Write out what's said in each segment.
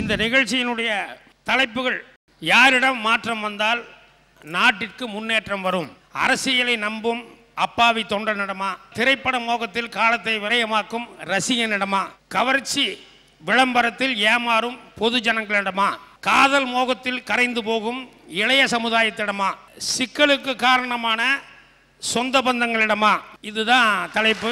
இந்த நிகழ்ச்சியினுடைய தலைப்புகள் யாரிடம் மாற்றம் வந்தால் நாட்டிற்கு முன்னேற்றம் வரும் அரசியலை நம்பும் அப்பாவி தொண்டனிடமா திரைப்பட மோகத்தில் காலத்தை விரயமாக்கும் ரசிகனிடமா கவர்ச்சி விளம்பரத்தில் ஏமாறும் பொது ஜனங்களிடமா காதல் மோகத்தில் கரைந்து போகும் இளைய சமுதாயத்திடமா சிக்கலுக்கு காரணமான சொந்த பந்தங்களிடமா இதுதான் தலைப்பு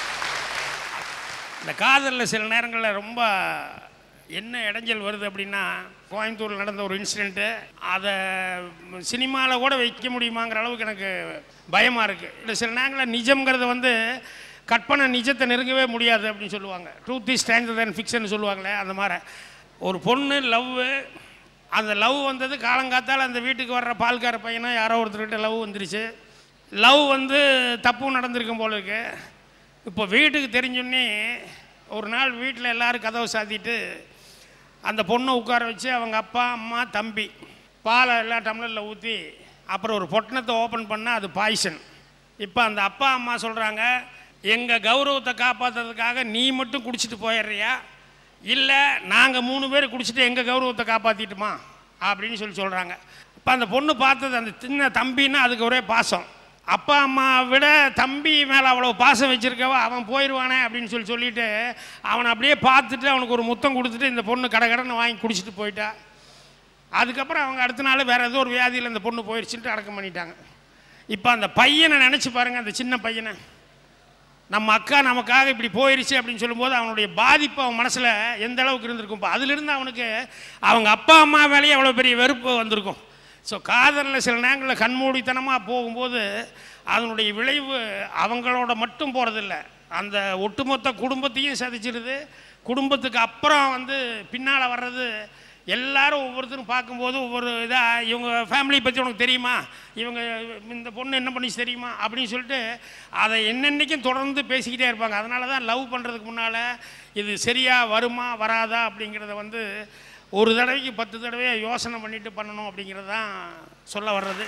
இந்த காதலில் சில நேரங்களில் ரொம்ப என்ன இடைஞ்சல் வருது அப்படின்னா கோயம்புத்தூரில் நடந்த ஒரு இன்சிடெண்ட்டு அதை சினிமாவில் கூட வைக்க முடியுமாங்கிற அளவுக்கு எனக்கு பயமாக இருக்குது இல்லை சில நேரங்களில் நிஜம்ங்கிறது வந்து கற்பனை நிஜத்தை நெருங்கவே முடியாது அப்படின்னு சொல்லுவாங்க truth is stranger than fiction சொல்லுவாங்களே அந்த மாதிரி ஒரு பொண்ணு லவ்வு அந்த லவ் வந்தது காலங்காத்தால் அந்த வீட்டுக்கு வர்ற பால்கார பையனை யாரோ ஒருத்தர்கிட்ட லவ் வந்துருச்சு லவ் வந்து தப்பும் நடந்திருக்கும் போல இருக்கு இப்போ வீட்டுக்கு தெரிஞ்சோடனே ஒரு நாள் வீட்டில் எல்லாரும் கதவை சாத்திட்டு அந்த பொண்ணை உட்கார வச்சு அவங்க அப்பா அம்மா தம்பி பாலை எல்லாம் டம்ளரில் ஊற்றி அப்புறம் ஒரு பொட்டணத்தை ஓப்பன் பண்ணால் அது பாய்சன் இப்போ அந்த அப்பா அம்மா சொல்கிறாங்க எங்கள் கௌரவத்தை காப்பாற்றுறதுக்காக நீ மட்டும் குடிச்சிட்டு போயிடுறியா இல்லை நாங்கள் மூணு பேர் குடிச்சிட்டு எங்கள் கௌரவத்தை காப்பாற்றிட்டுமா அப்படின்னு சொல்லி சொல்கிறாங்க இப்போ அந்த பொண்ணு பார்த்தது அந்த சின்ன தம்பின்னா அதுக்கு ஒரே பாசம் அப்பா அம்மா விட தம்பி மேலே அவ்வளோ பாசம் வச்சுருக்கவா அவன் போயிடுவானே அப்படின்னு சொல்லி சொல்லிட்டு அவனை அப்படியே பார்த்துட்டு அவனுக்கு ஒரு முத்தம் கொடுத்துட்டு இந்த பொண்ணு கடை கடனை வாங்கி குடிச்சிட்டு போயிட்டா அதுக்கப்புறம் அவங்க அடுத்த நாள் வேறு ஏதோ ஒரு வியாதியில் இந்த பொண்ணு போயிடுச்சுன்ட்டு அடக்கம் பண்ணிட்டாங்க இப்போ அந்த பையனை நினச்சி பாருங்கள் அந்த சின்ன பையனை நம்ம அக்கா நமக்காக இப்படி போயிருச்சு அப்படின்னு சொல்லும்போது அவனுடைய பாதிப்பு அவன் மனசில் எந்த அளவுக்கு இருந்திருக்கும் இப்போ அதிலிருந்து அவனுக்கு அவங்க அப்பா அம்மா மேலேயே அவ்வளோ பெரிய வெறுப்பு வந்திருக்கும் ஸோ காதலில் சில நேரங்களில் கண்மூடித்தனமாக போகும்போது அதனுடைய விளைவு அவங்களோட மட்டும் போகிறதில்ல அந்த ஒட்டுமொத்த குடும்பத்தையும் சதிச்சிருது குடும்பத்துக்கு அப்புறம் வந்து பின்னால் வர்றது எல்லாரும் ஒவ்வொருத்தரும் பார்க்கும்போது ஒவ்வொரு இதாக இவங்க ஃபேமிலி பற்றி உனக்கு தெரியுமா இவங்க இந்த பொண்ணு என்ன பண்ணிச்சு தெரியுமா அப்படின்னு சொல்லிட்டு அதை என்னென்னைக்கும் தொடர்ந்து பேசிக்கிட்டே இருப்பாங்க அதனால தான் லவ் பண்ணுறதுக்கு முன்னால் இது சரியா வருமா வராதா அப்படிங்கிறத வந்து ஒரு தடவைக்கு பத்து தடவை யோசனை பண்ணிட்டு பண்ணணும் அப்படிங்கிறது தான் சொல்ல வர்றது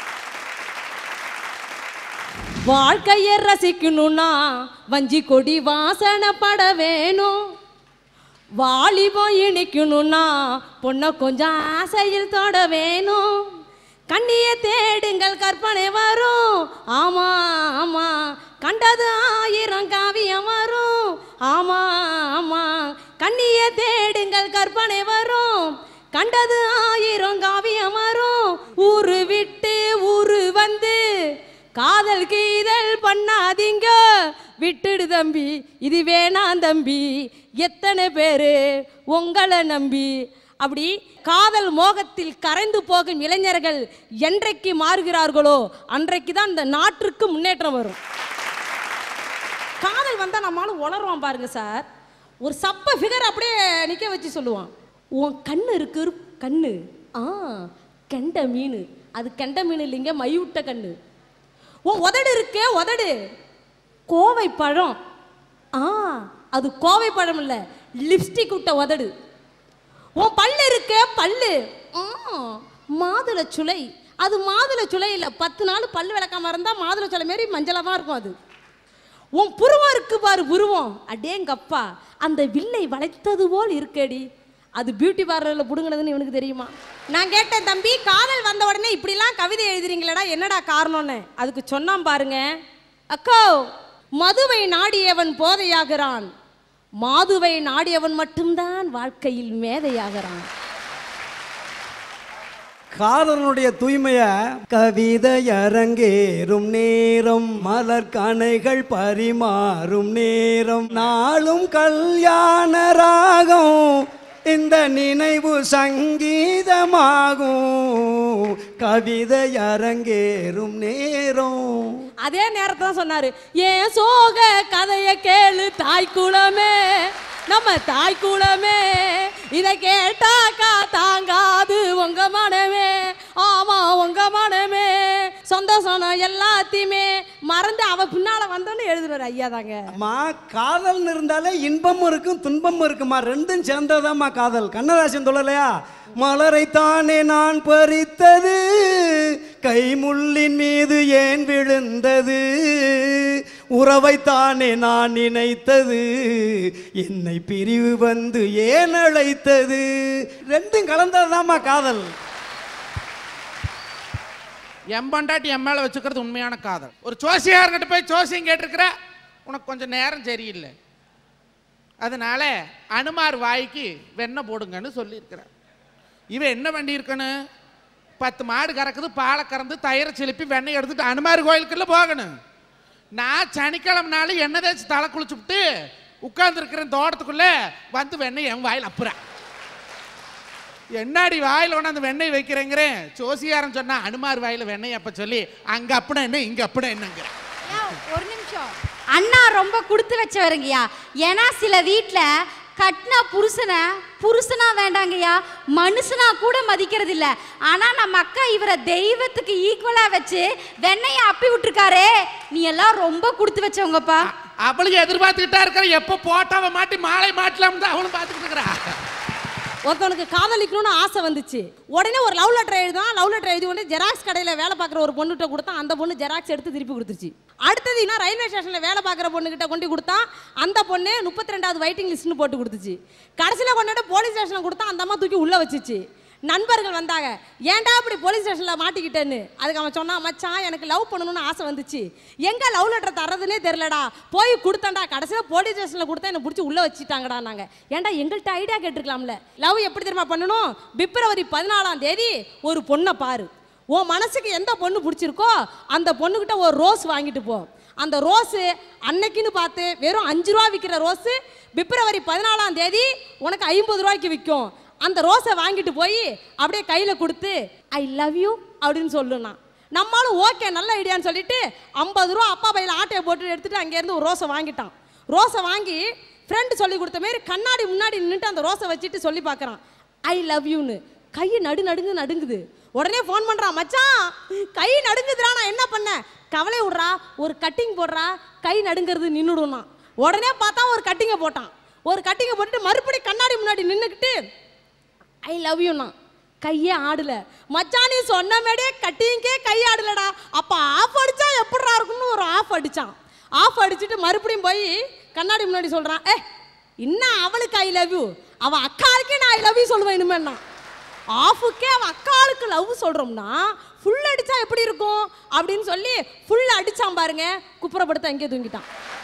வாழ்க்கைய ரசிக்கணும்னா வஞ்சி கொடி வாசனை பட வேணும் வாலிபம் இனிக்கணும்னா பொண்ணை கொஞ்சம் ஆசையில் தொட வேணும் கண்ணியை தேடுங்கள் கற்பனை வரும் ஆமா ஆமா கண்டது ஆயிரம் காவியம் வரும் ஆமா ஆமா கண்ணியை தேடுங்கள் கற்பனை வரும் கண்டது ஆயிரம் காவியம் வரும் ஊரு விட்டு ஊரு வந்து காதல் கீதல் பண்ணாதீங்க விட்டுடு தம்பி இது வேணாம் தம்பி எத்தனை பேரு உங்களை நம்பி அப்படி காதல் மோகத்தில் கரைந்து போகும் இளைஞர்கள் என்றைக்கு மாறுகிறார்களோ அன்றைக்கு தான் இந்த நாட்டிற்கு முன்னேற்றம் வரும் காதல் வந்தால் நம்மளால உணர்வான் பாருங்க சார் ஒரு சப்ப ஃபிகர் அப்படியே நிற்க வச்சு சொல்லுவான் உன் கண்ணு இருக்கு இரு- கண்ணு ஆ கெண்ட மீன் அது கெண்ட மீன் இல்லைங்க மைவிட்ட கண்ணு உன் உதடு இருக்கே உதடு கோவை பழம் ஆ அது கோவை பழம் இல்லை லிப்ஸ்டிக் விட்ட உதடு உன் பல்லு இருக்கே பல்லு ஆ மாதுளை சுளை அது மாதுளை சுளை இல்லை பத்து நாள் பல்லு விளக்காம இருந்தால் மாதுளை சுளை மாரி மஞ்சளாக தான் இருக்கும் அது உன் புருவம் இருக்கு பாரு புருவம் அடேங்கப்பா அந்த வில்லை வளைத்தது போல் இருக்கடி அது பியூட்டி பார்லரில் புடுங்கினதுன்னு இவனுக்கு தெரியுமா நான் கேட்டேன் தம்பி காதல் வந்த உடனே இப்படிலாம் கவிதை எழுதுறீங்களடா என்னடா காரணம்னு அதுக்கு சொன்னான் பாருங்க அக்கோ மதுவை நாடியவன் போதையாகிறான் மாதுவை நாடியவன் மட்டும்தான் வாழ்க்கையில் மேதையாகிறான் காதலனுடைய தூய்மைய கவிதை அரங்கேறும் நேரம் மலர் கணைகள் பரிமாறும் நேரம் நாளும் கல்யாண ராகம் இந்த நினைவு சங்கீதமாகும் கவிதை அரங்கேறும் நேரம் அதே நேரத்தை தான் சொன்னாரு ஏன் சோக கதைய கேளு தாய் குலமே நம்ம தாய் குலமே இதை கேட்டாக்கா தாங்காது உங்க மனமே ஆமா உங்க மனமே சந்தோஷம் எல்லாத்தையுமே மறந்து அவ பின்னால வந்தோன்னு எழுதுறாரு ஐயா தாங்க அம்மா காதல்னு இருந்தாலே இன்பமும் இருக்கும் துன்பமும் இருக்குமா ரெண்டும் சேர்ந்ததாம்மா காதல் கண்ணதாசன் சொல்லலையா மலரைத்தானே நான் பறித்தது கைமுள்ளின் மீது ஏன் விழுந்தது உறவைத்தானே நான் நினைத்தது என்னை பிரிவு வந்து ஏன் அழைத்தது ரெண்டும் கலந்ததுதாம்மா காதல் என் பொண்டாட்டி என் மேலே வச்சுக்கிறது உண்மையான காதல் ஒரு ஜோசியார்கிட்ட போய் ஜோசியம் கேட்டிருக்கிற உனக்கு கொஞ்சம் நேரம் சரியில்லை அதனால அனுமார் வாய்க்கு வெண்ணெய் போடுங்கன்னு சொல்லியிருக்கிறார் இவன் என்ன பண்ணியிருக்கணும் பத்து மாடு கறக்குது பாலை கறந்து தயிரை செலுப்பி வெண்ணெய் எடுத்துட்டு அனுமார் கோயிலுக்குள்ள போகணும் நான் சனிக்கிழமை நாள் எண்ணெய் தேய்ச்சி தலை குளிச்சுப்புட்டு உட்கார்ந்துருக்கிறேன் தோட்டத்துக்குள்ள வந்து வெண்ணெய் என் வாயில் அப்புறேன் என்னாடி வாயில் கொண்டாந்து வெண்ணெய் வைக்கிறேங்கிறேன் ஜோசியாரன் சொன்னா அனுமார் வாயில வெண்ணெய் அப்ப சொல்லி அங்க அப்படின்னா என்ன இங்க அப்படின்னா என்னங்கிற ஐயா, ஒரு நிமிஷம் அண்ணா ரொம்ப கொடுத்து வச்சவருங்கய்யா ஏன்னா சில வீட்டில் கட்டின புருஷனை புருஷனா வேண்டாங்கய்யா மனுஷனா கூட மதிக்கிறது இல்ல ஆனா நம்ம அக்கா இவரை தெய்வத்துக்கு ஈக்குவலா வச்சு வெண்ணைய அப்பி விட்டுருக்காரே நீ எல்லாம் ரொம்ப கொடுத்து வச்சவங்கப்பா அவளுக்கு எதிர்பார்த்துக்கிட்டா இருக்கிற எப்போ போட்டாவை மாட்டி மாலை மாட்டலாம் தான் அவளும் பார்த்துக்கிட்டு இருக்கிறா ஒருத்தவனுக்கு காதலிக்கணும்னு ஆசை வந்துச்சு உடனே ஒரு லவ் லெட்டர் எழுதான் லவ் லெட்டர் எழுதி கொண்டு ஜெராக்ஸ் கடையில் வேலை பார்க்குற ஒரு பொண்ணுகிட்ட கொடுத்தா அந்த பொண்ணு ஜெராக்ஸ் எடுத்து திருப்பி கொடுத்துருச்சு அடுத்தது இன்னும் ரயில்வே ஸ்டேஷனில் வேலை பார்க்குற பொண்ணுகிட்ட கொண்டு கொடுத்தா அந்த பொண்ணு முப்பத்தி ரெண்டாவது வெயிட்டிங் லிஸ்ட்னு போட்டு கொடுத்துச்சு கடைசியில் கொண்டாட போலீஸ் ஸ்டேஷனில் கொடுத்தா அந்த அம்மா தூக்கி உள்ளே வச்சுச்சு நண்பர்கள் வந்தாங்க ஏன்டா இப்படி போலீஸ் ஸ்டேஷனில் மாட்டிக்கிட்டேன்னு அதுக்கு அவன் சொன்னான் மச்சான் எனக்கு லவ் பண்ணணும்னு ஆசை வந்துச்சு எங்கே லவ் லெட்டர் தர்றதுனே தெரிலடா போய் கொடுத்தேன்டா கடைசியில் போலீஸ் ஸ்டேஷனில் கொடுத்தா என்னை பிடிச்சி உள்ளே வச்சுட்டாங்கடா நாங்கள் ஏன்டா எங்கள்கிட்ட ஐடியா கேட்டிருக்கலாம்ல லவ் எப்படி தெரியுமா பண்ணணும் பிப்ரவரி பதினாலாம் தேதி ஒரு பொண்ணை பாரு உன் மனசுக்கு எந்த பொண்ணு பிடிச்சிருக்கோ அந்த பொண்ணுக்கிட்ட ஒரு ரோஸ் வாங்கிட்டு போ அந்த ரோஸு அன்னைக்குன்னு பார்த்து வெறும் அஞ்சு ரூபா விற்கிற ரோஸு பிப்ரவரி பதினாலாம் தேதி உனக்கு ஐம்பது ரூபாய்க்கு விற்கும் அந்த ரோஸை வாங்கிட்டு போய் அப்படியே கையில் கொடுத்து ஐ லவ் யூ அப்படின்னு சொல்லுனா நம்மளும் ஓகே நல்ல ஐடியான்னு சொல்லிட்டு ஐம்பது ரூபா அப்பா பையில ஆட்டையை போட்டு எடுத்துட்டு அங்கேருந்து ஒரு ரோஸை வாங்கிட்டான் ரோஸை வாங்கி ஃப்ரெண்டு சொல்லி கொடுத்த மாரி கண்ணாடி முன்னாடி நின்றுட்டு அந்த ரோஸை வச்சுட்டு சொல்லி பார்க்குறான் ஐ லவ் யூன்னு கை நடு நடுங்கு நடுங்குது உடனே ஃபோன் பண்ணுறான் மச்சான் கை நடுங்குதுடா நான் என்ன பண்ணேன் கவலை விட்றா ஒரு கட்டிங் போடுறா கை நடுங்கிறது நின்றுடும்னா உடனே பார்த்தா ஒரு கட்டிங்கை போட்டான் ஒரு கட்டிங்கை போட்டுட்டு மறுபடியும் கண்ணாடி முன்னாடி நின்றுக்கிட்டு ஐ லவ் யூண்ணா கையே ஆடல மச்சான் நீ சொன்ன மாதிரியே கட்டிங்கே கை ஆடலடா அப்போ ஆஃப் அடிச்சா எப்படிடா இருக்கும்னு ஒரு ஆஃப் அடிச்சான் ஆஃப் அடிச்சுட்டு மறுபடியும் போய் கண்ணாடி முன்னாடி சொல்கிறான் ஏ இன்னும் அவளுக்கு ஐ லவ் யூ அவள் அக்காளுக்கே நான் ஐ லவ் யூ சொல்லுவேன் இனிமேன்னா ஆஃபுக்கே அவன் அக்காளுக்கு லவ் சொல்கிறோம்னா ஃபுல் அடிச்சா எப்படி இருக்கும் அப்படின்னு சொல்லி ஃபுல் அடிச்சான் பாருங்க குப்புறப்படுத்த அங்கேயே தூங்கிட்டான்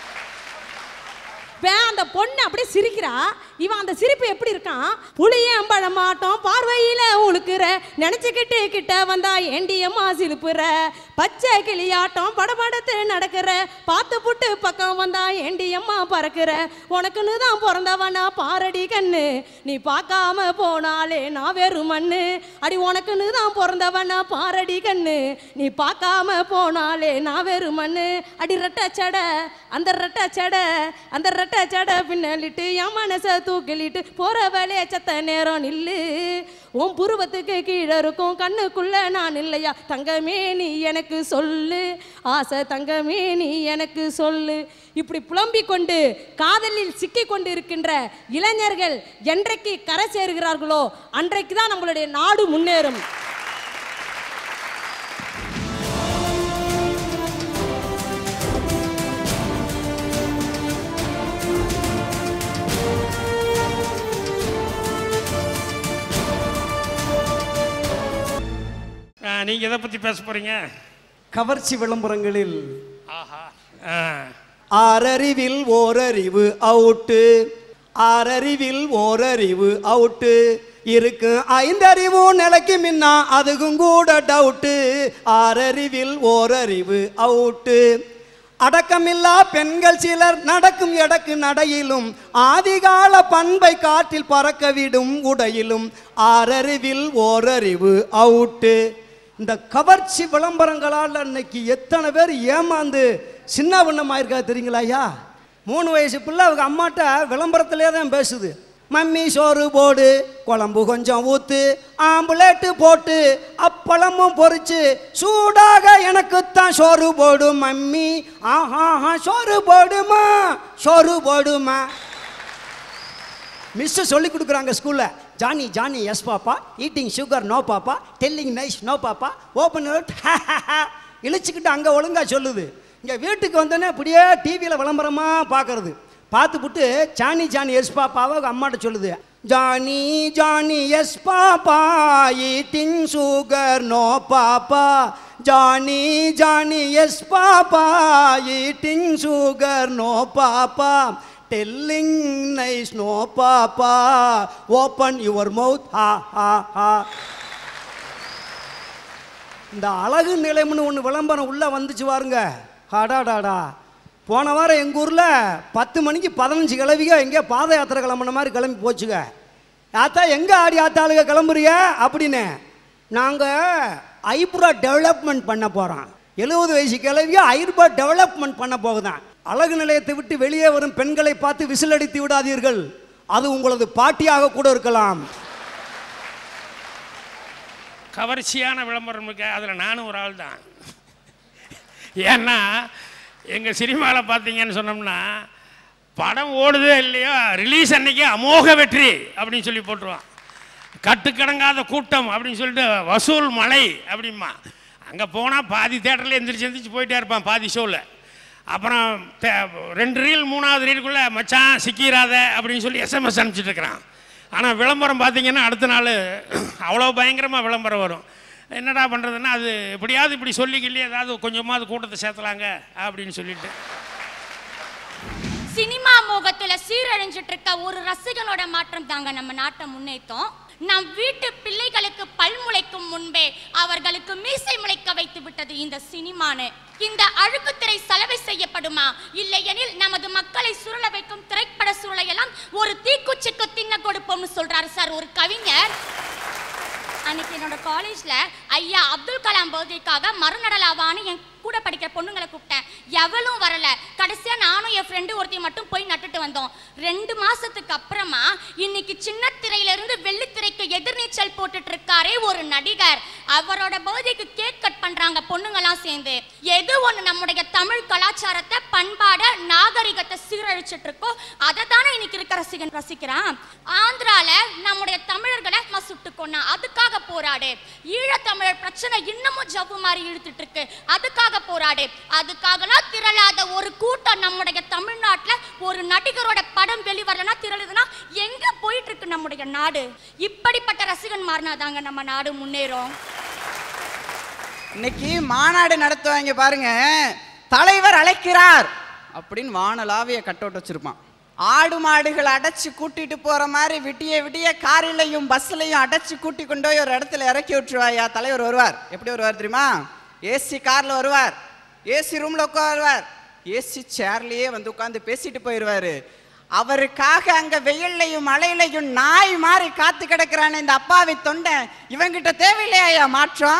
இப்போ அந்த பொண்ணு அப்படியே சிரிக்கிறா இவன் அந்த சிரிப்பு எப்படி இருக்கான் புளியம் பழமாட்டோம் பார்வையில உழுக்குற நினைச்சுக்கிட்டு கிட்ட வந்தா ஏண்டியம்மா சிலுப்புற பச்சை கிளியாட்டம் படபடத்து நடக்கிற பார்த்து புட்டு பக்கம் வந்தா ஏண்டியம்மா பறக்கிற உனக்குன்னு தான் பிறந்தவனா பாரடி கண்ணு நீ பார்க்காம போனாலே நான் வெறும் மண்ணு அடி உனக்குன்னு தான் பிறந்தவனா பாரடி கண்ணு நீ பார்க்காம போனாலே நான் வெறும் மண்ணு அடி ரெட்ட சடை அந்த ரெட்ட சடை அந்த ரெட்ட சடை பின்னலிட்டு என் மனசை தூக்கிலிட்டு போற வேலைய சத்த நேரம் நில்லு உன் புருவத்துக்கு கீழே இருக்கும் கண்ணுக்குள்ள நான் இல்லையா தங்கமே நீ எனக்கு சொல்லு ஆசை தங்கமே நீ எனக்கு சொல்லு இப்படி புலம்பிக் கொண்டு காதலில் சிக்கிக் கொண்டு இருக்கின்ற இளைஞர்கள் என்றைக்கு கரை சேருகிறார்களோ அன்றைக்கு தான் நம்மளுடைய நாடு முன்னேறும் நீங்கள் எதை பற்றி பேச போகிறீங்க கவர்ச்சி விளம்பரங்களில் ஆஹா ஆ ஆறறிவில் ஓரறிவு அவுட்டு ஆறறிவில் ஓரறிவு அவுட்டு இருக்கு ஐந்தறிவும் நிலைக்கு மின்னா அதுக்கும் கூட டவுட்டு ஆறறிவில் ஓரறிவு அவுட்டு அடக்கமில்லா பெண்கள் சிலர் நடக்கும் எடக்கு நடையிலும் ஆதிகால பண்பை காற்றில் பறக்க விடும் உடையிலும் ஆறறிவில் ஓரறிவு அவுட்டு இந்த கவர்ச்சி விளம்பரங்களால் அன்னைக்கு எத்தனை பேர் ஏமாந்து சின்ன வண்ணமாயிருக்கா தெரியுங்களா ஐயா மூணு வயசு பிள்ளை அவங்க அம்மாட்ட விளம்பரத்திலே தான் பேசுது மம்மி சோறு போடு குழம்பு கொஞ்சம் ஊத்து ஆம்புலேட்டு போட்டு அப்பளமும் பொரிச்சு சூடாக எனக்குத்தான் சோறு போடு மம்மி ஆஹா சோறு போடுமா சோறு போடுமா மிஸ் சொல்லி கொடுக்குறாங்க ஸ்கூலில் Johnny Johnny yes papa eating sugar no papa telling nice no papa open இழுச்சுக்கிட்டு அங்கே ஒழுங்கா சொல்லுது இங்கே வீட்டுக்கு வந்தோடனே அப்படியே டிவியில் விளம்பரமாக பார்க்கறது பார்த்துப்புட்டு சாணி சாணி எஸ் பாப்பாவை அவங்க அம்மாட்ட சொல்லுது Johny Johnny yes papa eating sugar no papa Johny Johnny yes papa eating sugar no papa telling nice no papa open your mouth ha ha ஹா இந்த அழகு நிலையம்னு ஒன்று விளம்பரம் உள்ளே வந்துச்சு பாருங்க அடாடாடா போன வாரம் எங்கள் ஊரில் பத்து மணிக்கு பதினஞ்சு கிளவிக எங்கேயோ பாத யாத்திரை கிளம்புன மாதிரி கிளம்பி போச்சுங்க ஆத்தா எங்கே ஆடி ஆத்தாளுக கிளம்புறிய அப்படின்னு நாங்கள் ஐப்ரோ டெவலப்மெண்ட் பண்ண போகிறோம் எழுபது வயசு கிளவிய ஐப்ரோ டெவலப்மெண்ட் பண்ண போகுதான் அழகு நிலையத்தை விட்டு வெளியே வரும் பெண்களை பார்த்து விசிலடித்து விடாதீர்கள் அது உங்களது பாட்டியாக கூட இருக்கலாம் கவர்ச்சியான விளம்பரம் இருக்கு அதில் நானும் ஒரு ஆள் தான் ஏன்னா எங்கள் சினிமாவில் பார்த்தீங்கன்னு சொன்னோம்னா படம் ஓடுதோ இல்லையோ ரிலீஸ் அன்னைக்கு அமோக வெற்றி அப்படின்னு சொல்லி போட்டுருவான் கட்டுக்கடங்காத கூட்டம் அப்படின்னு சொல்லிட்டு வசூல் மலை அப்படிம்பா அங்கே போனால் பாதி தேட்டரில் எந்திரிச்சு எந்திரிச்சு போயிட்டே இருப்பான் பாதி ஷோவில் அப்புறம் தே- ரெண்டு ரீல் மூணாவது ரீலுக்குள்ளே மச்சான் சிக்கிராத அப்படின்னு சொல்லி எஸ்எம்எஸ் அனுப்பிச்சிட்டு இருக்கிறான் ஆனால் விளம்பரம் பார்த்தீங்கன்னா அடுத்த நாள் அவ்வளோ பயங்கரமாக விளம்பரம் வரும் என்னடா பண்ணுறதுன்னா அது எப்படியாவது இப்படி சொல்லி கிள்ளி ஏதாவது கொஞ்சமாவது கூட்டத்தை சேர்த்தலாங்க அப்படின்னு சொல்லிட்டு சினிமா மோகத்துல சீரழிஞ்சிட்டு இருக்க ஒரு ரசிகனோட மாற்றம் தாங்க நம்ம நாட்டை முன்னேற்றோம் நம் வீட்டு பிள்ளைகளுக்கு பல் முளைக்கும் முன்பே அவர்களுக்கு மீசை முளைக்க வைத்து விட்டது இந்த சினிமானு இந்த அழுக்குத்திரை சலவை செய்யப்படுமா இல்லையெனில் நமது மக்களை சுருள வைக்கும் திரைப்பட சூழலையெல்லாம் ஒரு தீக்குச்சிக்கு தின்ன கொடுப்போம்னு சொல்றாரு சார் ஒரு கவிஞர் அன்னைக்கு என்னோட காலேஜ்ல ஐயா அப்துல் கலாம் பர்த்டேக்காக மறுநடலாவான்னு என் கூட படிக்கிற பொண்ணுங்களை கூப்பிட்டேன் எவளும் வரல கடைசியா நானும் என் ஃப்ரெண்டு ஒருத்தி மட்டும் போய் நட்டுட்டு வந்தோம் ரெண்டு மாசத்துக்கு அப்புறமா இன்னைக்கு சின்ன திரையில இருந்து வெள்ளித்திரைக்கு எதிர்நீச்சல் போட்டுட்டு இருக்காரே ஒரு நடிகர் அவரோட பர்த்டேக்கு கேக் கட் பண்றாங்க பொண்ணுங்கெல்லாம் சேர்ந்து எது ஒண்ணு நம்முடைய தமிழ் கலாச்சாரத்தை பண்பாட நாகரிகத்தை சீரழிச்சிட்டு இருக்கோ அதை தானே இன்னைக்கு இருக்க ரசிகன் ரசிக்கிறான் ஆந்திரால நம்முடைய தமிழர்களை நம்ம சுட்டு கொன்னா அதுக்காக போராடு ஈழத்தமிழர் பிரச்சனை இன்னமும் ஜவ்வு மாதிரி இழுத்துட்டு இருக்கு அதுக்காக போராடு அதுக்காகலாம் திரளாத ஒரு கூட்டம் நம்முடைய தமிழ்நாட்டுல ஒரு நடிகரோட படம் வெளிவரலனா திரளுதுன்னா எங்க போயிட்டு இருக்கு நம்முடைய நாடு இப்படிப்பட்ட ரசிகன் மாறினாதாங்க நம்ம நாடு முன்னேறும் இன்னைக்கு மாநாடு நடத்துவாங்க பாருங்க தலைவர் அழைக்கிறார் அப்படின்னு வானலாவிய கட்டோட்டு வச்சிருப்பான் ஆடு மாடுகள் அடைச்சு கூட்டிட்டு போற மாதிரி விட்டிய விட்டிய காரிலையும் பஸ்லையும் அடைச்சு கூட்டி கொண்டு போய் ஒரு இடத்துல இறக்கி விட்டுருவாயா தலைவர் வருவார் எப்படி வருவார் தெரியுமா ஏசி கார்ல வருவார் ஏசி ரூம்ல உட்காருவார் ஏசி சேர்லயே வந்து உட்காந்து பேசிட்டு போயிடுவாரு அவருக்காக அங்க வெயில்லையும் மழையிலையும் நாய் மாதிரி காத்து கிடக்குறானே இந்த அப்பாவி தொண்டை இவங்கிட்ட தேவையில்லையா மாற்றம்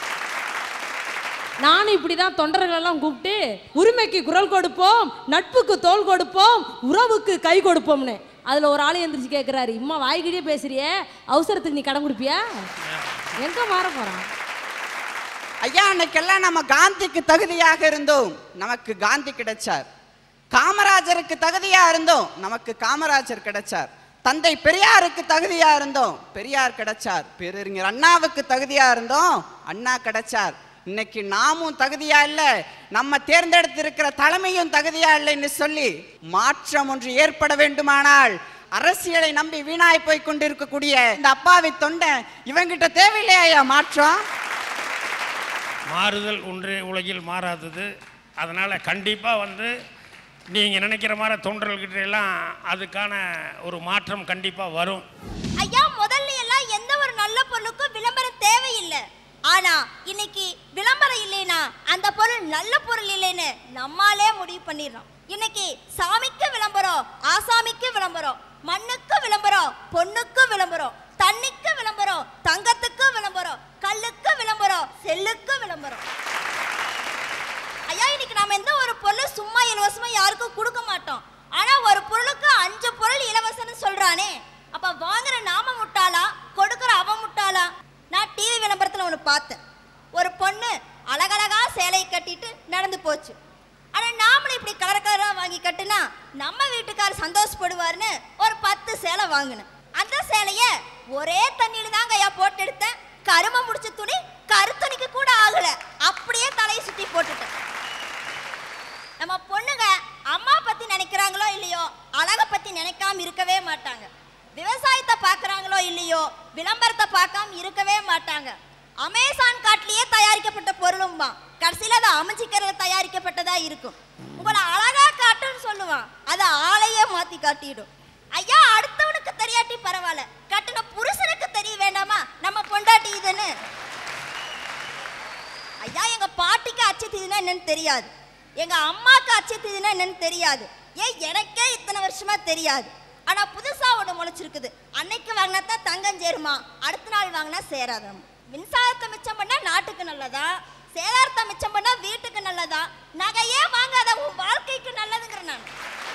நானும் இப்படிதான் தொண்டர்களெல்லாம் கூப்பிட்டு உரிமைக்கு குரல் கொடுப்போம் நட்புக்கு தோள் கொடுப்போம் உறவுக்கு கை கொடுப்போம்னு அதுல ஒரு ஆளு எந்திரிச்சு கேட்குறாரு இம்மா வாய்கிட்டே பேசுறியே அவசரத்துக்கு நீ கடன் கொடுப்பியா எங்க மாற போறான் ஐயா அன்னைக்கெல்லாம் நம்ம காந்திக்கு தகுதியாக இருந்தோம் நமக்கு காந்தி கிடைச்சார் காமராஜருக்கு தகுதியா இருந்தோம் நமக்கு காமராஜர் கிடைச்சார் தந்தை பெரியாருக்கு தகுதியா இருந்தோம் பெரியார் கிடைச்சார் பேரறிஞர் அண்ணாவுக்கு தகுதியா இருந்தோம் அண்ணா கிடைச்சார் இன்னைக்கு நாமும் தகுதியா இல்ல நம்ம தேர்ந்தெடுத்திருக்கிற தலைமையும் தகுதியா இல்லைன்னு சொல்லி மாற்றம் ஒன்று ஏற்பட வேண்டுமானால் அரசியலை நம்பி வீணாய் போய் கொண்டிருக்கக்கூடிய இந்த அப்பாவி தொண்டை இவங்கிட்ட தேவையில்லையா மாற்றம் மாறுதல் ஒன்றே உலகில் மாறாதது அதனால் கண்டிப்பாக வந்து நீங்கள் நினைக்கிற மாதிரி தொண்டர்கள்கிட்ட எல்லாம் அதுக்கான ஒரு மாற்றம் கண்டிப்பாக வரும் ஐயா முதல்ல எல்லாம் எந்த ஒரு நல்ல பொருளுக்கும் விளம்பரம் தேவையில்லை ஆனா இன்னைக்கு விளம்பரம் இல்லைனா அந்த பொருள் நல்ல பொருள் இல்லைன்னு நம்மாலே முடிவு பண்ணிடுறோம் இன்னைக்கு சாமிக்கு விளம்பரம் ஆசாமிக்கு விளம்பரம் மண்ணுக்கு விளம்பரம் பொண்ணுக்கு விளம்பரம் தண்ணிக்கு விளம்பரம் தங்கத்துக்கு விளம்பரம் கல்லுக்கு விளம்பரம் செல்லுக்கு விளம்பரம் ஐயா இன்னைக்கு நாம எந்த ஒரு பொருள் சும்மா இலவசமா யாருக்கும் கொடுக்க மாட்டோம் ஆனா ஒரு பொருளுக்கு அஞ்சு பொருள் இலவசம்னு சொல்றானே அப்ப வாங்குற நாம முட்டாளா கொடுக்குற அவன் முட்டாளா நான் டிவி விளம்பரத்துல ஒன்று பார்த்தேன் ஒரு பொண்ணு அழகழகா சேலையை கட்டிட்டு நடந்து போச்சு ஆனா நாமளும் இப்படி கலர் கலரா வாங்கி கட்டுனா நம்ம வீட்டுக்காரர் சந்தோஷப்படுவாருன்னு ஒரு பத்து சேலை வாங்கினேன் அந்த சேலைய ஒரே தண்ணியில தாங்க ஐயா போட்டு எடுத்தேன் கரும முடிச்ச துணி கருத்துணிக்கு கூட ஆகல அப்படியே தலையை சுத்தி போட்டுட்டேன் நம்ம பொண்ணுங்க அம்மா பத்தி நினைக்கிறாங்களோ இல்லையோ அழக பத்தி நினைக்காம இருக்கவே மாட்டாங்க விவசாயத்தை பார்க்கறாங்களோ இல்லையோ விளம்பரத்தை பார்க்காம இருக்கவே மாட்டாங்க அமேசான் காட்டிலேயே தயாரிக்கப்பட்ட பொருளும்பா கடைசியில் அது அமைஞ்சிக்கிறதுல தயாரிக்கப்பட்டதா இருக்கும் உங்களை அழகா காட்டுன்னு சொல்லுவான் அதை ஆளையே மாத்தி காட்டிடும் ஐயா அடுத்தவனுக்கு தெரியாட்டி பரவாயில்ல கட்டின புருஷனுக்கு தெரிய வேண்டாமா நம்ம பொண்டாட்டி இதுன்னு ஐயா எங்க பாட்டிக்கு அச்சத்தீதுன்னா என்னன்னு தெரியாது எங்க அம்மாக்கு அச்சத்தீதுன்னா என்னன்னு தெரியாது ஏன் எனக்கே இத்தனை வருஷமா தெரியாது ஆனா புதுசா ஒண்ணு முளைச்சிருக்குது அன்னைக்கு வாங்கினா தான் தங்கம் சேருமா அடுத்த நாள் வாங்கினா சேராதாம் மின்சாரத்தை மிச்சம் பண்ணா நாட்டுக்கு நல்லதா சேதாரத்தை மிச்சம் பண்ணா வீட்டுக்கு நல்லதா நகையே வாங்காத உன் வாழ்க்கைக்கு நல்லதுங்கிற நான்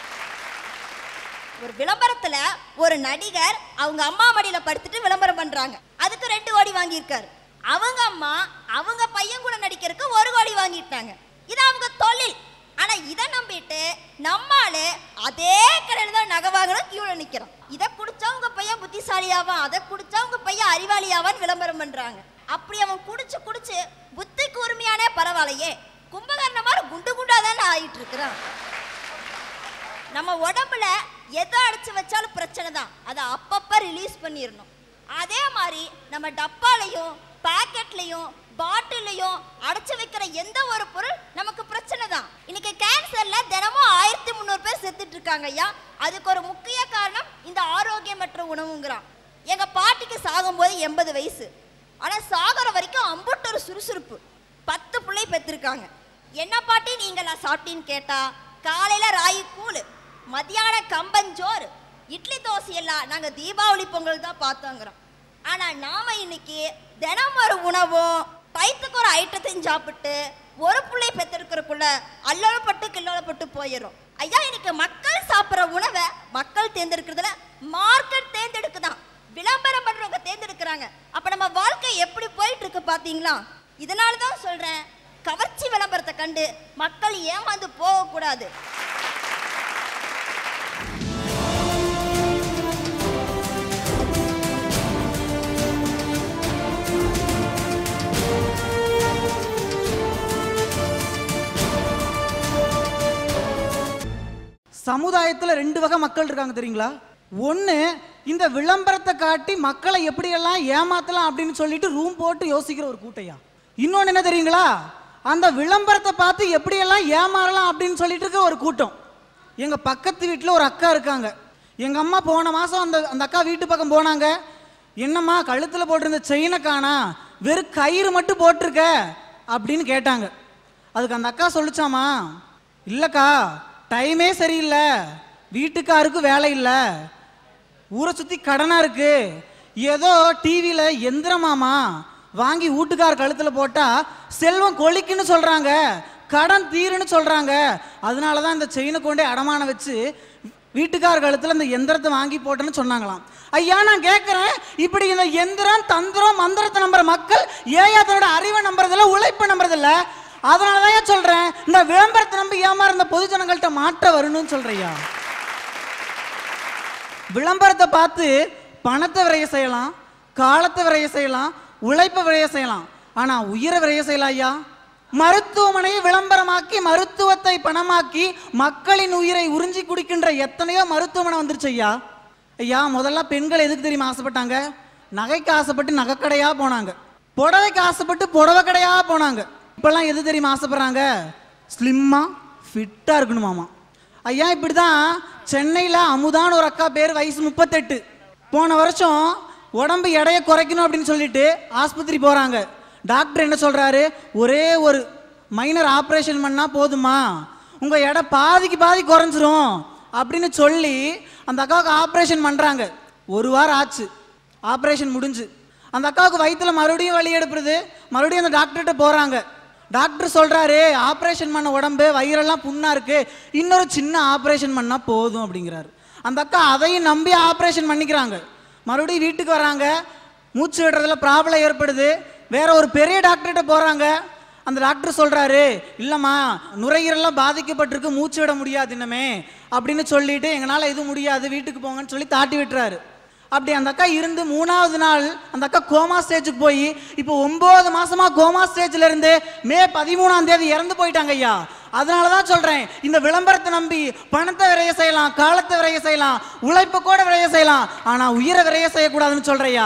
ஒரு விளம்பரத்துல ஒரு நடிகர் அவங்க அம்மா மடியில படுத்துட்டு விளம்பரம் பண்றாங்க அதுக்கு ரெண்டு கோடி வாங்கியிருக்காரு அவங்க அம்மா அவங்க பையன் கூட நடிக்கிறதுக்கு ஒரு கோடி வாங்கிட்டாங்க இது அவங்க தொழில் ஆனா இதை நம்பிட்டு நம்மாளு அதே கடையில தான் நகை வாங்கணும் கியூல நிக்கிறோம் இதை குடிச்சா உங்க பையன் புத்திசாலியாவான் அதை குடிச்சா உங்க பையன் அறிவாளியாவான்னு விளம்பரம் பண்றாங்க அப்படி அவன் குடிச்சு குடிச்சு புத்தி கூர்மையானே பரவாயில்லையே கும்பகர்ண மாதிரி குண்டு குண்டா தானே ஆயிட்டு இருக்கிறான் நம்ம உடம்புல எதை அடைச்சு வச்சாலும் பிரச்சனை தான் அதை அப்பப்ப ரிலீஸ் பண்ணிடணும் அதே மாதிரி நம்ம டப்பாலையும் பாக்கெட்லையும் பாட்டிலையும் அடைச்சு வைக்கிற எந்த ஒரு பொருள் நமக்கு பிரச்சனை தான் இன்னைக்கு கேன்சர்ல தினமும் ஆயிரத்தி முந்நூறு பேர் செத்துட்டு இருக்காங்க ஐயா அதுக்கு ஒரு முக்கிய காரணம் இந்த ஆரோக்கியமற்ற உணவுங்கிறான் எங்க பாட்டிக்கு சாகும்போது எண்பது வயசு ஆனா சாகுற வரைக்கும் அம்புட்டு ஒரு சுறுசுறுப்பு பத்து பிள்ளை பெற்றிருக்காங்க என்ன பாட்டி நீங்களா சாப்பிட்டீன்னு கேட்டா காலையில ராகி கூழ் மதியான கம்பஞ்சோறு இட்லி தோசை எல்லாம் நாங்க தீபாவளி பொங்கல் தான் பார்த்தோங்கிறோம் ஆனா நாம இன்னைக்கு தினம் ஒரு உணவும் வயிற்றுக்கு ஒரு ஐட்டத்தையும் சாப்பிட்டு ஒரு பிள்ளை பெற்றிருக்கிறக்குள்ள அல்லோலப்பட்டு கில்லோலப்பட்டு போயிடும் ஐயா இன்னைக்கு மக்கள் சாப்பிட்ற உணவை மக்கள் தேர்ந்தெடுக்கிறதுல மார்க்கெட் தேர்ந்தெடுக்குதான் விளம்பரம் பண்றவங்க தேர்ந்தெடுக்கிறாங்க அப்ப நம்ம வாழ்க்கை எப்படி போயிட்டு இருக்கு பாத்தீங்களா இதனால தான் சொல்றேன் கவர்ச்சி விளம்பரத்தை கண்டு மக்கள் ஏமாந்து போகக்கூடாது சமுதாயத்தில் ரெண்டு வகை மக்கள் இருக்காங்க தெரியுங்களா ஒன்று இந்த விளம்பரத்தை காட்டி மக்களை எப்படியெல்லாம் ஏமாத்தலாம் அப்படின்னு சொல்லிட்டு ரூம் போட்டு யோசிக்கிற ஒரு கூட்டையா இன்னொன்று என்ன தெரியுங்களா அந்த விளம்பரத்தை பார்த்து எப்படியெல்லாம் ஏமாறலாம் அப்படின்னு சொல்லிட்டு இருக்க ஒரு கூட்டம் எங்கள் பக்கத்து வீட்டில் ஒரு அக்கா இருக்காங்க எங்கள் அம்மா போன மாதம் அந்த அந்த அக்கா வீட்டு பக்கம் போனாங்க என்னம்மா கழுத்தில் போட்டிருந்த செயினை காணா வெறும் கயிறு மட்டும் போட்டிருக்க அப்படின்னு கேட்டாங்க அதுக்கு அந்த அக்கா சொல்லிச்சாமா இல்லைக்கா டைமே சரியில்லை வீட்டுக்காருக்கு வேலை இல்லை ஊரை சுற்றி கடனாக இருக்கு ஏதோ டிவியில் எந்திரமாமா வாங்கி வீட்டுக்கார கழுத்தில் போட்டால் செல்வம் கொளிக்குன்னு சொல்கிறாங்க கடன் தீருன்னு சொல்கிறாங்க அதனால தான் இந்த செயினை கொண்டே அடமானம் வச்சு வீட்டுக்கார கழுத்தில் இந்த எந்திரத்தை வாங்கி போட்டேன்னு சொன்னாங்களாம் ஐயா நான் கேட்குறேன் இப்படி இந்த எந்திரம் தந்திரம் மந்திரத்தை நம்புற மக்கள் ஏன் தன்னோட அறிவை நம்புறதில்ல உழைப்பை நம்புறதில்ல அதனால தான் ஏன் சொல்கிறேன் இந்த விளம்பரத்தை நம்பி ஏமாற இந்த பொதுஜனங்கள்ட்ட மாற்ற வரணும்னு சொல்கிறியா விளம்பரத்தை பார்த்து பணத்தை விரைய செய்யலாம் காலத்தை விரைய செய்யலாம் உழைப்பை விரைய செய்யலாம் ஆனா உயிரை விரைய செய்யலாம் ஐயா மருத்துவமனையை விளம்பரமாக்கி மருத்துவத்தை பணமாக்கி மக்களின் உயிரை உறிஞ்சி குடிக்கின்ற எத்தனையோ மருத்துவமனை வந்துருச்சு ஐயா ஐயா முதல்ல பெண்கள் எதுக்கு தெரியுமா ஆசைப்பட்டாங்க நகைக்கு ஆசைப்பட்டு நகைக்கடையா போனாங்க புடவைக்கு ஆசைப்பட்டு புடவை கடையா போனாங்க இப்பெல்லாம் எது தெரியுமா ஆசைப்படுறாங்க ஸ்லிம்மா ஃபிட்டா இருக்கணுமாமா ஐயா இப்படி தான் சென்னையில் அமுதான்னு ஒரு அக்கா பேர் வயசு முப்பத்தெட்டு போன வருஷம் உடம்பு எடையை குறைக்கணும் அப்படின்னு சொல்லிட்டு ஆஸ்பத்திரி போகிறாங்க டாக்டர் என்ன சொல்கிறாரு ஒரே ஒரு மைனர் ஆப்ரேஷன் பண்ணால் போதுமா உங்கள் எடை பாதிக்கு பாதி குறைஞ்சிரும் அப்படின்னு சொல்லி அந்த அக்காவுக்கு ஆப்ரேஷன் பண்ணுறாங்க ஒரு வாரம் ஆச்சு ஆப்ரேஷன் முடிஞ்சு அந்த அக்காவுக்கு வயித்துல மறுபடியும் வலி எடுப்புறது மறுபடியும் அந்த டாக்டர்கிட்ட போகிறாங்க டாக்டர் சொல்றாரு ஆப்ரேஷன் பண்ண உடம்பு வயிறெல்லாம் புண்ணா இருக்கு இன்னொரு சின்ன ஆப்ரேஷன் பண்ணா போதும் அப்படிங்கிறாரு அந்த அக்கா அதையும் நம்பி ஆப்ரேஷன் பண்ணிக்கிறாங்க மறுபடியும் வீட்டுக்கு வராங்க மூச்சு விடுறதுல ப்ராப்ளம் ஏற்படுது வேற ஒரு பெரிய டாக்டர்கிட்ட போறாங்க அந்த டாக்டர் சொல்றாரு இல்லம்மா நுரையீரல்லாம் பாதிக்கப்பட்டிருக்கு மூச்சு விட முடியாது இன்னமே அப்படின்னு சொல்லிட்டு எங்களால எதுவும் முடியாது வீட்டுக்கு போங்கன்னு சொல்லி தாட்டி விட்டுறாரு அப்படி அந்த அக்கா இருந்து மூணாவது நாள் அந்த அக்கா கோமா ஸ்டேஜுக்கு போய் இப்போ ஒன்பது மாசமா கோமா ஸ்டேஜ்ல இருந்து மே பதிமூணாம் தேதி இறந்து போயிட்டாங்க ஐயா அதனால தான் சொல்றேன் இந்த விளம்பரத்தை நம்பி பணத்தை விரைய செய்யலாம் காலத்தை விரைய செய்யலாம் உழைப்பு கூட விரைய செய்யலாம் ஆனா உயிரை விரைய செய்யக்கூடாதுன்னு சொல்றையா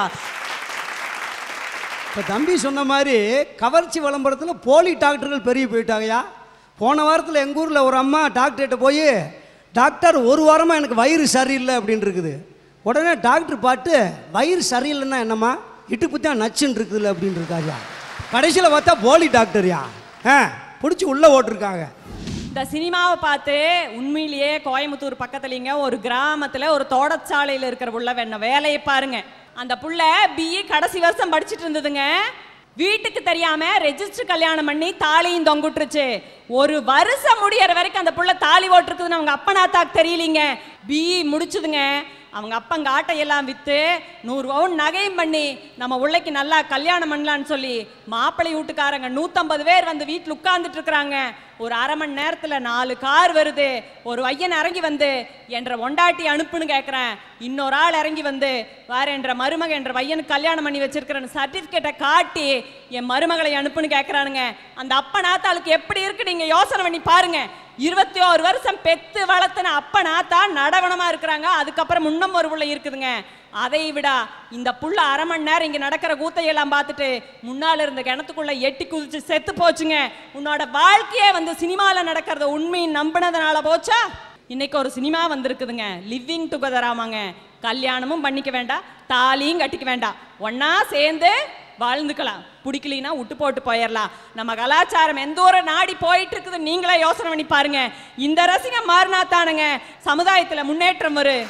இப்போ தம்பி சொன்ன மாதிரி கவர்ச்சி விளம்பரத்தில் போலி டாக்டர்கள் பெரிய போயிட்டாங்கய்யா போன வாரத்தில் எங்கள் ஊரில் ஒரு அம்மா டாக்டர்கிட்ட போய் டாக்டர் ஒரு வாரமாக எனக்கு வயிறு சரியில்லை அப்படின்னு இருக்குது உடனே டாக்டர் பார்த்து வயிறு சரியில்லைன்னா என்னம்மா இட்டுப்பு தான் நச்சுன்னு இருக்குதுல்ல அப்படின்னு இருக்காயா கடைசியில் பார்த்தா போலி டாக்டர்யா ஆ பிடிச்சி உள்ளே ஓட்டிருக்காங்க இந்த சினிமாவை பார்த்து உண்மையிலேயே கோயம்புத்தூர் பக்கத்துலங்க ஒரு கிராமத்துல ஒரு தோட்டச்சாலையில இருக்கிற புள்ள வேண வேலையை பாருங்க அந்த புள்ள பிஇ கடைசி வருஷம் படிச்சிட்டு இருந்ததுங்க வீட்டுக்கு தெரியாம ரெஜிஸ்டர் கல்யாணம் பண்ணி தாலியும் தொங்குட்டுருச்சு ஒரு வருஷம் முடியற வரைக்கும் அந்த புள்ள தாலி ஓட்டிருக்குதுன்னு அவங்க அப்பனாத்தாக்கு தெரியலீங்க பிஇ முடிச்சுதுங்க அவங்க அப்பங்க ஆட்டையெல்லாம் விற்று நூறு பவுன் நகையும் பண்ணி நம்ம உள்ளைக்கு நல்லா கல்யாணம் பண்ணலான்னு சொல்லி மாப்பிள்ளை வீட்டுக்காரங்க நூற்றம்பது பேர் வந்து வீட்டில் உட்கார்ந்துட்டு இருக்கிறாங்க ஒரு அரை மணி நேரத்தில் நாலு கார் வருது ஒரு வையன் இறங்கி வந்து என்ற ஒண்டாட்டி அனுப்புன்னு கேட்குறேன் இன்னொரு ஆள் இறங்கி வந்து வேற என்ற மருமக என்ற பையனுக்கு கல்யாணம் பண்ணி வச்சிருக்கிறேன் சர்டிஃபிகேட்டை காட்டி என் மருமகளை அனுப்புன்னு கேட்குறானுங்க அந்த அப்ப நாத்தாளுக்கு எப்படி இருக்கு நீங்க யோசனை பண்ணி பாருங்க இருபத்தி ஒரு வருஷம் பெத்து வளர்த்துன அப்ப நாத்தா நடவனமா இருக்கிறாங்க அதுக்கப்புறம் முன்னம் ஒரு புள்ள இருக்குதுங்க அதை விட இந்த புள்ள அரை மணி நேரம் இங்க நடக்கிற கூத்தையெல்லாம் பார்த்துட்டு முன்னால இருந்த கிணத்துக்குள்ள எட்டி குதிச்சு செத்து போச்சுங்க உன்னோட வாழ்க்கையே வந்து சினிமால நடக்கிறத உண்மையை நம்பினதுனால போச்சா இன்னைக்கு ஒரு சினிமா வந்திருக்குதுங்க லிவிங் டுகெதர் ஆமாங்க கல்யாணமும் பண்ணிக்க வேண்டாம் தாலியும் கட்டிக்க வேண்டாம் ஒண்ணா சேர்ந்து வாழ்ந்துக்கலாம் பிடிக்கலினா விட்டு போட்டு போயிடலாம் நம்ம கலாச்சாரம் எந்த ஒரு நாடி போயிட்டு இருக்குது நீங்களே யோசனை பண்ணி பாருங்க இந்த ரசிகம் மாறினா தானுங்க சமுதாயத்துல முன்னேற்றம் வரும்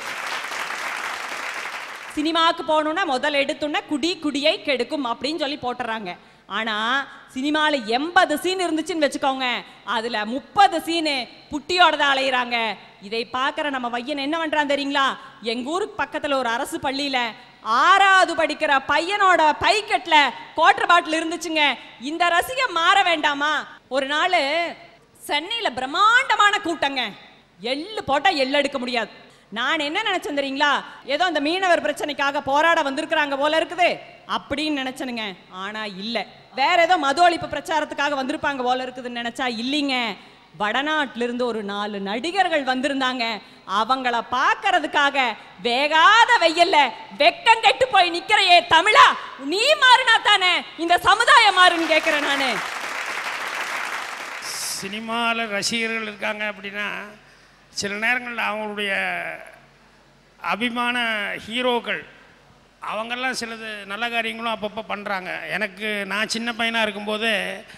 சினிமாவுக்கு போகணுன்னா முதல் எடுத்துன்னா குடி குடியை கெடுக்கும் அப்படின்னு சொல்லி போட்டுறாங்க ஆனா சினிமாவில் எண்பது சீன் இருந்துச்சுன்னு வச்சுக்கோங்க அதுல முப்பது சீனு புட்டியோட தான் அலையிறாங்க இதை பார்க்குற நம்ம பையன் என்ன பண்றான் தெரியுங்களா எங்க ஊருக்கு பக்கத்துல ஒரு அரசு பள்ளியில ஆறாவது படிக்கிற பையனோட பைக்கெட்ல குவாட்டர் பாட்டில் இருந்துச்சுங்க இந்த ரசிகம் மாற வேண்டாமா ஒரு நாள் சென்னையில பிரம்மாண்டமான கூட்டங்க எள்ளு போட்டா எள்ளு எடுக்க முடியாது நான் என்ன நினைச்சேன் தெரியுங்களா ஏதோ அந்த மீனவர் பிரச்சனைக்காக போராட வந்திருக்கிறாங்க போல இருக்குது அப்படின்னு நினைச்சனுங்க ஆனா இல்ல வேற ஏதோ மது ஒழிப்பு பிரச்சாரத்துக்காக வந்திருப்பாங்க போல இருக்குதுன்னு நினைச்சா இல்லைங்க வடநாட்டுல இருந்து ஒரு நாலு நடிகர்கள் வந்திருந்தாங்க அவங்கள பார்க்கறதுக்காக வேகாத வெயில்ல வெக்கம் கெட்டு போய் நிக்கிறையே தமிழா நீ மாறினா தானே இந்த சமுதாயம் மாறுன்னு கேட்கிறேன் நானு சினிமாவில் ரசிகர்கள் இருக்காங்க அப்படின்னா சில நேரங்களில் அவங்களுடைய அபிமான ஹீரோக்கள் அவங்கெல்லாம் சிலது நல்ல காரியங்களும் அப்பப்போ பண்ணுறாங்க எனக்கு நான் சின்ன பையனாக இருக்கும்போது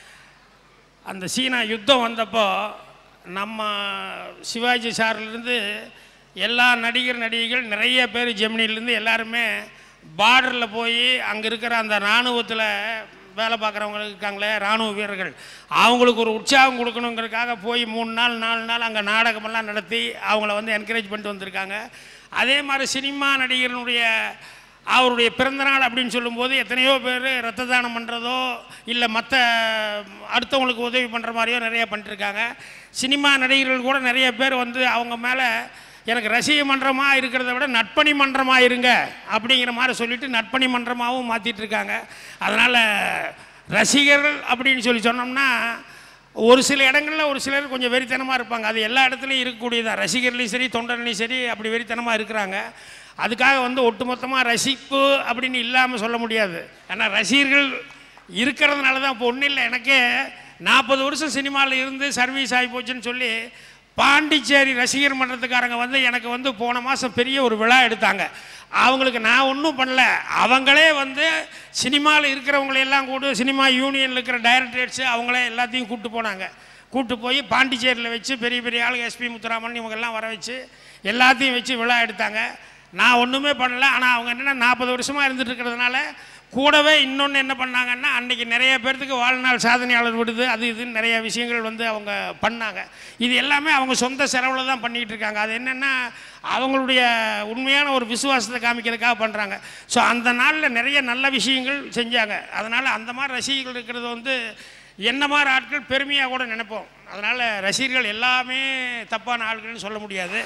அந்த சீனா யுத்தம் வந்தப்போ நம்ம சிவாஜி சார்லேருந்து எல்லா நடிகர் நடிகைகள் நிறைய பேர் ஜெமினிலேருந்து எல்லாருமே பார்டரில் போய் அங்கே இருக்கிற அந்த இராணுவத்தில் வேலை பார்க்குறவங்க இருக்காங்களே இராணுவ வீரர்கள் அவங்களுக்கு ஒரு உற்சாகம் கொடுக்கணுங்கிறதுக்காக போய் மூணு நாள் நாலு நாள் அங்கே நாடகமெல்லாம் நடத்தி அவங்கள வந்து என்கரேஜ் பண்ணிட்டு வந்திருக்காங்க அதே மாதிரி சினிமா நடிகர்களுடைய அவருடைய பிறந்தநாள் அப்படின்னு சொல்லும்போது எத்தனையோ பேர் ரத்த தானம் பண்ணுறதோ இல்லை மற்ற அடுத்தவங்களுக்கு உதவி பண்ணுற மாதிரியோ நிறைய பண்ணிட்டுருக்காங்க சினிமா நடிகர்கள் கூட நிறைய பேர் வந்து அவங்க மேலே எனக்கு ரசிக மன்றமாக இருக்கிறத விட நட்பணி மன்றமாக இருங்க அப்படிங்கிற மாதிரி சொல்லிட்டு நட்பணி மன்றமாகவும் மாற்றிட்டு இருக்காங்க அதனால் ரசிகர்கள் அப்படின்னு சொல்லி சொன்னோம்னா ஒரு சில இடங்களில் ஒரு சிலர் கொஞ்சம் வெறித்தனமாக இருப்பாங்க அது எல்லா இடத்துலையும் இருக்கக்கூடியதான் ரசிகர்லையும் சரி தொண்டர்லையும் சரி அப்படி வெறித்தனமாக இருக்கிறாங்க அதுக்காக வந்து ஒட்டுமொத்தமாக ரசிப்பு அப்படின்னு இல்லாமல் சொல்ல முடியாது ஏன்னா ரசிகர்கள் இருக்கிறதுனால தான் இப்போ ஒன்றும் இல்லை எனக்கே நாற்பது வருஷம் சினிமாவில் இருந்து சர்வீஸ் ஆகி போச்சுன்னு சொல்லி பாண்டிச்சேரி ரசிகர் மன்றத்துக்காரங்க வந்து எனக்கு வந்து போன மாதம் பெரிய ஒரு விழா எடுத்தாங்க அவங்களுக்கு நான் ஒன்றும் பண்ணல அவங்களே வந்து சினிமாவில் இருக்கிறவங்களையெல்லாம் கூட சினிமா யூனியனில் இருக்கிற டைரக்டரேட்ஸு அவங்களே எல்லாத்தையும் கூப்பிட்டு போனாங்க கூப்பிட்டு போய் பாண்டிச்சேரியில் வச்சு பெரிய பெரிய ஆளுங்க எஸ்பி முத்துராமன் இவங்கெல்லாம் வர வச்சு எல்லாத்தையும் வச்சு விழா எடுத்தாங்க நான் ஒன்றுமே பண்ணல ஆனால் அவங்க என்னென்னா நாற்பது வருஷமாக இருந்துட்டு இருக்கிறதுனால கூடவே இன்னொன்று என்ன பண்ணாங்கன்னா அன்றைக்கி நிறைய பேர்த்துக்கு வாழ்நாள் சாதனையாளர் விடுது அது இதுன்னு நிறைய விஷயங்கள் வந்து அவங்க பண்ணாங்க இது எல்லாமே அவங்க சொந்த செலவில் தான் பண்ணிக்கிட்டு இருக்காங்க அது என்னென்னா அவங்களுடைய உண்மையான ஒரு விசுவாசத்தை காமிக்கிறதுக்காக பண்ணுறாங்க ஸோ அந்த நாளில் நிறைய நல்ல விஷயங்கள் செஞ்சாங்க அதனால் அந்த மாதிரி ரசிகர்கள் இருக்கிறது வந்து என்ன மாதிரி ஆட்கள் பெருமையாக கூட நினைப்போம் அதனால் ரசிகர்கள் எல்லாமே தப்பான ஆட்கள்னு சொல்ல முடியாது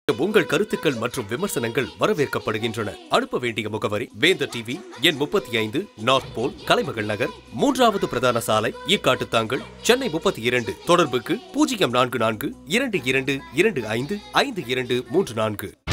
உங்கள் கருத்துக்கள் மற்றும் விமர்சனங்கள் வரவேற்கப்படுகின்றன அனுப்ப வேண்டிய முகவரி வேந்தர் டிவி எண் முப்பத்தி ஐந்து நார்த் போல் கலைமகள் நகர் மூன்றாவது பிரதான சாலை ஈக்காட்டுத்தாங்கல் சென்னை முப்பத்தி இரண்டு தொடர்புக்கு பூஜ்ஜியம் நான்கு நான்கு இரண்டு இரண்டு இரண்டு ஐந்து ஐந்து இரண்டு மூன்று நான்கு